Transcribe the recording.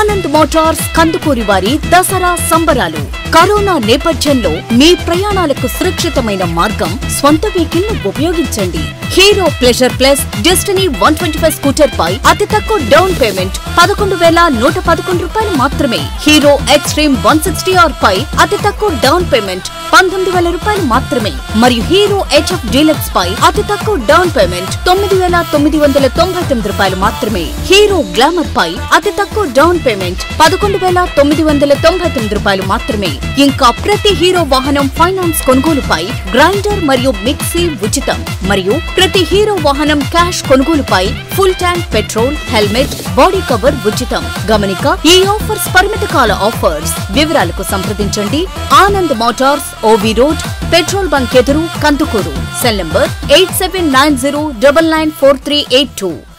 Anand Motors Kandukuri వారి దసరా సంబరాలు corona నేపథ్యంలో మీ ప్రయాణాలకు సురక్షితమైన మార్గం స్వంత వెహికల్ ను ఉపయోగించండి Hero Pleasure Plus Destini one twenty five scooter పై అతి తక్కువ డౌన్ పేమెంట్ పదకొండు వేల నూట పదకొండు రూపాయలు మాత్రమే Hero Xtreme one sixty R పై అతి తక్కువ డౌన్ పేమెంట్ పంతొమ్మిది వేల రూపాయలు మాత్రమే మరియు హీరో హెచ్ఎఫ్ డీలక్స్ పై అతి తక్కువ డౌన్ పేమెంట్ తొమ్మిది వేల తొమ్మిది వందల తొంభై తొమ్మిది రూపాయలు మాత్రమే హీరో గ్లామర్ పై అతి తక్కువ డౌన్ పేమెంట్ పదకొండు వేల తొమ్మిది వందల తొంభై తొమ్మిది రూపాయలు మాత్రమే ఇంకా ప్రతి హీరో వాహనం ఫైనాన్స్ కొనుగోలుపై గ్రైండర్ మరియు మిక్సీ ఉచితం మరియు ప్రతి హీరో వాహనం క్యాష్ కొనుగోలుపై full tank petrol helmet body cover ఉచితం గమనిక ఈ ఆఫర్స్ పరిమిత కాల ఆఫర్స్ వివరాలకు సంప్రదించండి Anand Motors OV road petrol bunk ఎదురు Kandukur cell number eight seven nine zero double nine four three eight two